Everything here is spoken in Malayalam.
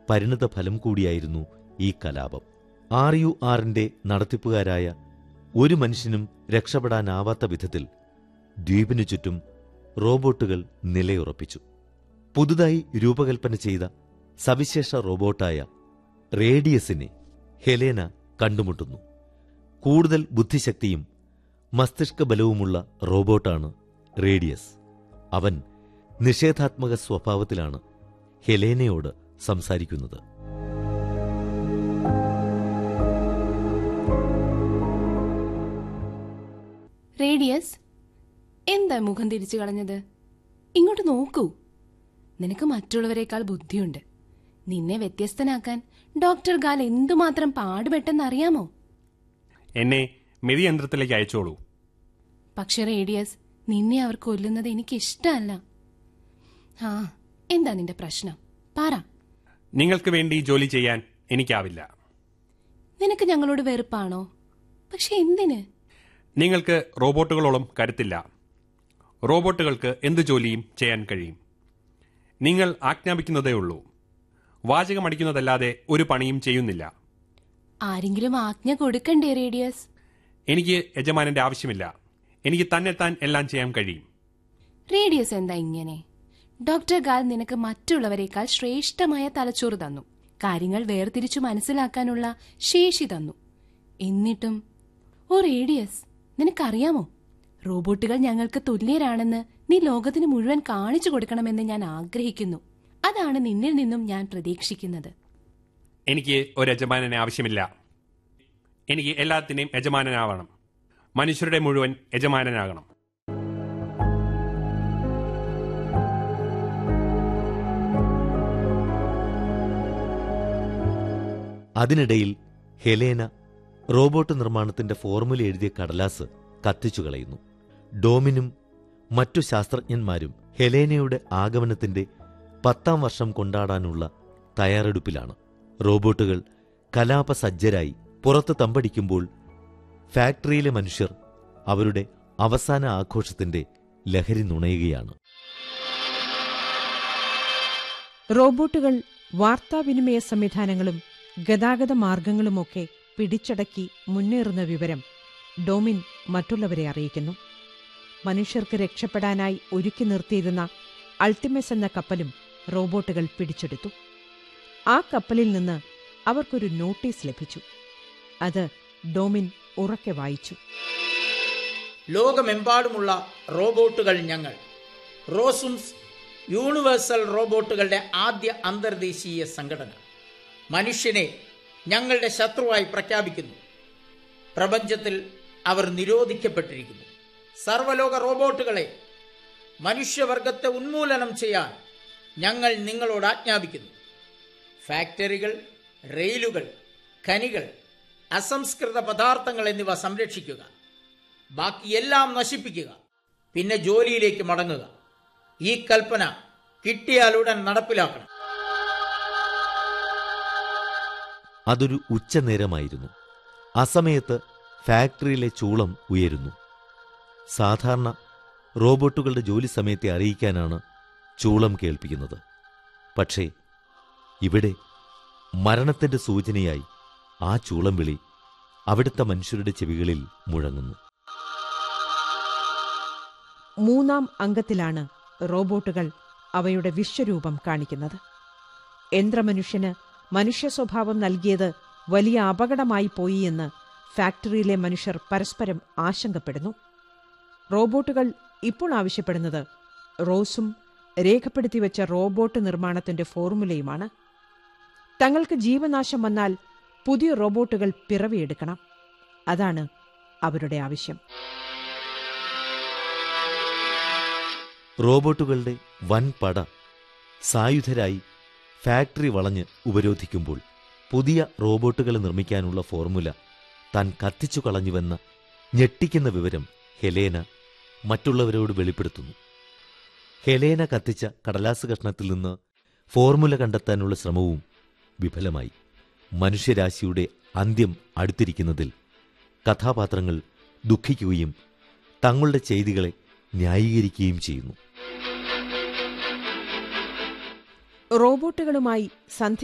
പരിണിത ഫലം കൂടിയായിരുന്നു ഈ കലാപം ആർ യു ആറിന്റെ നടത്തിപ്പുകാരായ ഒരു മനുഷ്യനും രക്ഷപ്പെടാനാവാത്ത വിധത്തിൽ ദ്വീപിനു ചുറ്റും റോബോട്ടുകൾ നിലയുറപ്പിച്ചു പുതുതായി രൂപകൽപ്പന ചെയ്ത സവിശേഷ റോബോട്ടായ റേഡിയസിനെ ഹെലേന കണ്ടുമുട്ടുന്നു കൂടുതൽ ബുദ്ധിശക്തിയും മസ്തിഷ്ക ബലവുമുള്ള റോബോട്ടാണ് റേഡിയസ് അവൻ നിഷേധാത്മക സ്വഭാവത്തിലാണ് ഹെലേനയോട് സംസാരിക്കുന്നത് റേഡിയസ് എന്താ മുഖം തിരിച്ചു കളഞ്ഞത് ഇങ്ങോട്ട് നോക്കൂ നിനക്ക് മറ്റുള്ളവരെക്കാൾ ബുദ്ധിയുണ്ട് നിന്നെ വ്യത്യസ്തനാക്കാൻ ഡോക്ടർ ഗാൽ എന്തുമാത്രം പാടുപെട്ടെന്നറിയാമോ എന്നെ മെതിയന്ത്രത്തിലേക്ക് അയച്ചോളൂ പക്ഷെ റേഡിയസ് നിന്നെ അവർ കൊല്ലുന്നത് എനിക്ക് ഇഷ്ടമല്ല ആ എന്താ നിന്റെ പ്രശ്നം പറ നിങ്ങൾക്ക് വേണ്ടി ജോലി ചെയ്യാൻ എനിക്കാവില്ല നിനക്ക് ഞങ്ങളോട് വെറുപ്പാണോ പക്ഷെ എന്തിന് നിങ്ങൾക്ക് റോബോട്ടുകളോളം കരുത്തില്ല റോബോട്ടുകൾക്ക് എന്ത് ജോലിയും ചെയ്യാൻ കഴിയും നിങ്ങൾ ആജ്ഞാപിക്കുന്നതേ ഉള്ളൂ വാചകമടിക്കുന്നതല്ലാതെ ഒരു പണിയും ചെയ്യുന്നില്ല ആരെങ്കിലും ആജ്ഞ കൊടുക്കണ്ടേ റേഡിയസ് എനിക്ക് യജമാനന്റെ ആവശ്യമില്ല എനിക്ക് തന്നെത്താൻ എല്ലാം ചെയ്യാൻ കഴിയും റേഡിയസ് എന്താ ഇങ്ങനെ ഡോക്ടർ ഗാൽ നിനക്ക് മറ്റുള്ളവരെക്കാൾ ശ്രേഷ്ഠമായ തലച്ചോറ് തന്നു കാര്യങ്ങൾ വേർതിരിച്ചു മനസ്സിലാക്കാനുള്ള ശേഷി തന്നു എന്നിട്ടും ഓ റേഡിയസ് നിനക്കറിയാമോ റോബോട്ടുകൾ ഞങ്ങൾക്ക് തുല്യരാണെന്ന് നീ ലോകത്തിന് മുഴുവൻ കാണിച്ചു കൊടുക്കണമെന്ന് ഞാൻ ആഗ്രഹിക്കുന്നു അതാണ് നിന്നിൽ നിന്നും ഞാൻ പ്രതീക്ഷിക്കുന്നത് എനിക്ക് ഒരു യജമാനനെ ആവശ്യമില്ല എനിക്ക് എല്ലാത്തിനെയും യജമാനനാവണം മനുഷ്യരുടെ മുഴുവൻ യജമാനനാകണം അതിനിടയിൽ ഹെലേന റോബോട്ട് നിർമ്മാണത്തിന്റെ ഫോർമുല എഴുതിയ കടലാസ് കത്തിച്ചു കളയുന്നു ഡോമിനും മറ്റു ശാസ്ത്രജ്ഞന്മാരും ഹെലേനയുടെ ആഗമനത്തിന്റെ പത്താം വർഷം കൊണ്ടാടാനുള്ള തയ്യാറെടുപ്പിലാണ് റോബോട്ടുകൾ കലാപസജ്ജരായി പുറത്ത് തമ്പടിക്കുമ്പോൾ ഫാക്ടറിയിലെ മനുഷ്യർ അവരുടെ അവസാന ആഘോഷത്തിന്റെ ലഹരി നുണയുകയാണ് റോബോട്ടുകൾ വാർത്താവിനിമയ സംവിധാനങ്ങളും ഗതാഗത മാർഗങ്ങളുമൊക്കെ പിടിച്ചടക്കി മുന്നേറുന്ന വിവരം ഡോമിൻ മറ്റുള്ളവരെ അറിയിക്കുന്നു മനുഷ്യർക്ക് രക്ഷപ്പെടാനായി ഒരുക്കി നിർത്തിയിരുന്ന അൾട്ടിമസ് എന്ന കപ്പലും റോബോട്ടുകൾ പിടിച്ചെടുത്തു ആ കപ്പലിൽ നിന്ന് അവർക്കൊരു നോട്ടീസ് ലഭിച്ചു അത് ഡോമിൻ ഉറക്കെ വായിച്ചു ലോകമെമ്പാടുമുള്ള റോബോട്ടുകൾ ഞങ്ങൾ റോസുംസ് യൂണിവേഴ്സൽ റോബോട്ടുകളുടെ ആദ്യ അന്തർദേശീയ സംഘടന മനുഷ്യനെ ഞങ്ങളുടെ ശത്രുവായി പ്രഖ്യാപിക്കുന്നു പ്രപഞ്ചത്തിൽ അവർ നിരോധിക്കപ്പെട്ടിരിക്കുന്നു സർവലോക റോബോട്ടുകളെ മനുഷ്യവർഗത്തെ ഉന്മൂലനം ചെയ്യാൻ ഞങ്ങൾ നിങ്ങളോട് ആജ്ഞാപിക്കുന്നു ഫാക്ടറികൾ റെയിലുകൾ ഖനികൾ അസംസ്കൃത പദാർത്ഥങ്ങൾ എന്നിവ സംരക്ഷിക്കുക ബാക്കി എല്ലാം നശിപ്പിക്കുക പിന്നെ ജോലിയിലേക്ക് മടങ്ങുക ഈ കൽപ്പന കിട്ടിയാലുടൻ നടപ്പിലാക്കണം അതൊരു ഉച്ചനേരമായിരുന്നു അസമയത്ത് ഫാക്ടറിയിലെ ചൂളം ഉയരുന്നു സാധാരണ റോബോട്ടുകളുടെ ജോലി സമയത്തെ അറിയിക്കാനാണ് ചൂളം കേൾപ്പിക്കുന്നത് പക്ഷേ ഇവിടെ മരണത്തിന്റെ സൂചനയായി ആ ചൂളം വിളി അവിടുത്തെ മനുഷ്യരുടെ ചെവികളിൽ മുഴങ്ങുന്നു മൂന്നാം അംഗത്തിലാണ് റോബോട്ടുകൾ അവയുടെ വിശ്വരൂപം കാണിക്കുന്നത് യന്ത്രമനുഷ്യന് മനുഷ്യ സ്വഭാവം നൽകിയത് വലിയ അപകടമായി പോയി എന്ന് ഫാക്ടറിയിലെ മനുഷ്യർ പരസ്പരം ആശങ്കപ്പെടുന്നു റോബോട്ടുകൾ ഇപ്പോൾ ആവശ്യപ്പെടുന്നത് റോസും രേഖപ്പെടുത്തിവെച്ച റോബോട്ട് നിർമ്മാണത്തിന്റെ ഫോർമുലയുമാണ് തങ്ങൾക്ക് ജീവനാശം വന്നാൽ പുതിയ റോബോട്ടുകൾ പിറവിയെടുക്കണം അതാണ് അവരുടെ ആവശ്യം റോബോട്ടുകളുടെ വൻ പട സായുധരായി ഫാക്ടറി വളഞ്ഞ് ഉപരോധിക്കുമ്പോൾ പുതിയ റോബോട്ടുകൾ നിർമ്മിക്കാനുള്ള ഫോർമുല താൻ കത്തിച്ചു കളഞ്ഞുവെന്ന ഞെട്ടിക്കുന്ന വിവരം ഹെലേന മറ്റുള്ളവരോട് വെളിപ്പെടുത്തുന്നു ഹെലേന കത്തിച്ച കടലാസ് കഷ്ണത്തിൽ നിന്ന് ഫോർമുല കണ്ടെത്താനുള്ള ശ്രമവും വിഫലമായി മനുഷ്യരാശിയുടെ അന്ത്യം അടുത്തിരിക്കുന്നതിൽ കഥാപാത്രങ്ങൾ ദുഃഖിക്കുകയും തങ്ങളുടെ ചെയ്തികളെ ന്യായീകരിക്കുകയും ചെയ്യുന്നു റോബോട്ടുകളുമായി സന്ധി